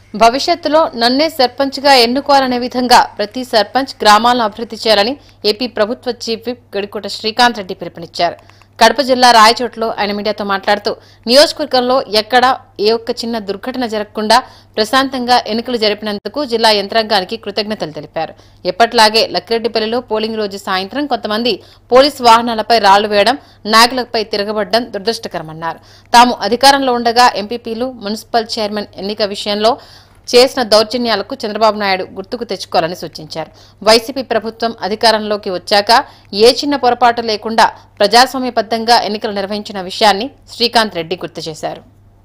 భవిష్యత్తులో నన్నే సర్పంచ్గా ఎన్నుకోవాలనే విధంగా ప్రతి సర్పంచ్ గ్రామాలను అభివృద్ధి చేయాలని ఏపీ ప్రభుత్వ చీఫ్ విప్ గడికోట శ్రీకాంత్ రెడ్డి పిలుపునిచ్చారు కడప జిల్లా రాయచోట్లో ఆయన మీడియాతో మాట్లాడుతూ నియోజకవర్గంలో ఎక్కడా ఏ ఒక్క చిన్న దుర్ఘటన జరగకుండా ప్రశాంతంగా ఎన్నికలు జరిపినందుకు జిల్లా యంత్రాంగానికి కృతజ్ఞతలు తెలిపారు ఎప్పట్లాగే లక్కిరెడ్డిపల్లిలో పోలింగ్ రోజు సాయంత్రం కొంతమంది పోలీసు వాహనాలపై రాళ్లు వేయడం నాయకులపై తిరగబడడం దురదృష్టకరమన్నారు తాము అధికారంలో ఉండగా ఎంపీపీలు మున్సిపల్ చైర్మన్ ఎన్నిక విషయంలో చేసిన దౌర్జన్యాలకు చంద్రబాబు నాయుడు గుర్తుకు తెచ్చుకోవాలని సూచించారు వైసీపీ ప్రభుత్వం అధికారంలోకి వచ్చాక ఏ చిన్న పొరపాటు లేకుండా ప్రజాస్వామ్యబద్ధంగా ఎన్నికలు నిర్వహించిన విషయాన్ని శ్రీకాంత్ రెడ్డి గుర్తు చేశారు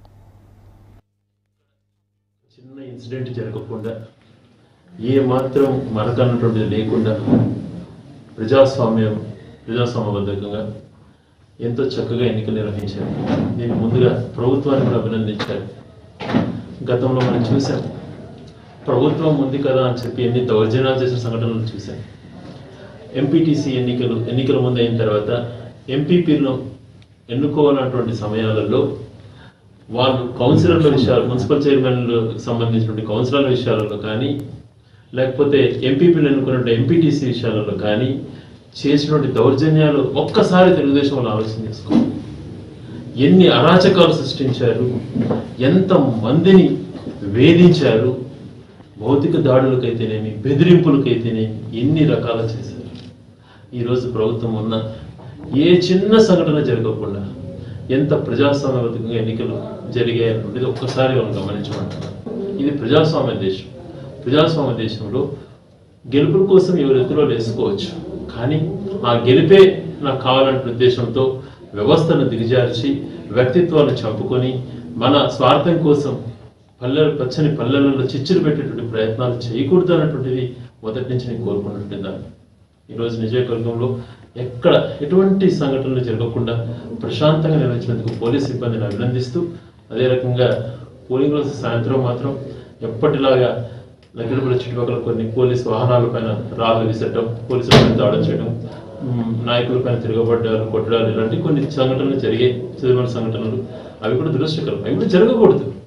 చిన్న ఇన్సిడెంట్ జరగకుండా ఏ మాత్రం మరకన్నటువంటిది లేకుండా ప్రజాస్వామ్యం ప్రజాస్వామ్యబద్ధంగా ఎంతో చక్కగా ఎన్నికలు నిర్వహించారు నేను ముందుగా ప్రభుత్వాన్ని కూడా అభినందించాను గతంలో మనం చూసాం ప్రభుత్వం ఉంది కదా అని చెప్పి ఎన్ని దౌర్జన్యాలు చేసిన సంఘటనలు చూసాం ఎంపీటీసీ ఎన్నికలు ఎన్నికల ముందు అయిన తర్వాత ఎంపీపీలను ఎన్నుకోవాలన్నటువంటి సమయాలలో వాళ్ళు కౌన్సిలర్ల విషయాలు మున్సిపల్ చైర్మన్లు సంబంధించినటువంటి కౌన్సిలర్ల విషయాలలో కానీ లేకపోతే ఎంపీపీలు ఎన్నుకున్నటువంటి ఎంపీటీసీ విషయాలలో కానీ చేసినటువంటి దౌర్జన్యాలు ఒక్కసారి తెలుగుదేశం వాళ్ళు ఆలోచన చేసుకోవాలి ఎన్ని అరాచకాలు సృష్టించారు ఎంత మందిని వేధించారు భౌతిక దాడులకైతేనేమి బెదిరింపులకైతేనేమి ఎన్ని రకాల చేశారు ఈరోజు ప్రభుత్వం ఉన్న ఏ చిన్న సంఘటన జరగకుండా ఎంత ప్రజాస్వామ్యబద్ధంగా ఎన్నికలు జరిగాయనేది ఒక్కసారి మనం గమనించమంటున్నాం ఇది ప్రజాస్వామ్య దేశం ప్రజాస్వామ్య దేశంలో గెలుపుల కోసం ఎవరు ఎత్తులో వేసుకోవచ్చు కానీ ఆ గెలిపే నాకు కావాలనే ఉద్దేశంతో వ్యవస్థను దిగజార్చి వ్యక్తిత్వాన్ని చంపుకొని మన స్వార్థం కోసం పల్లె పచ్చని పల్లెలలో చిచ్చులు పెట్టేటువంటి ప్రయత్నాలు చేయకూడదు అన్నటువంటిది మొదటి నుంచి నేను కోరుకున్నటువంటి దాన్ని ఈరోజు నియోజకవర్గంలో ఎక్కడ ఎటువంటి సంఘటనలు జరగకుండా ప్రశాంతంగా నిర్వహించినందుకు పోలీస్ సిబ్బందిని అభినందిస్తూ అదే రకంగా పోలింగ్ రోజు సాయంత్రం మాత్రం ఎప్పటిలాగా నగరపుల చుట్టుపక్కల కొన్ని పోలీస్ వాహనాల పైన రాళ్ళు విసరటం పోలీసులపైన దాడులు చేయడం మ్, నాయకుల పైన తిరగబడ్డారు కొట్టడాలు ఇలాంటి కొన్ని సంఘటనలు జరిగాయి చదువుల సంఘటనలు అవి కూడా దురదృష్టకరం అవి కూడా జరగకూడదు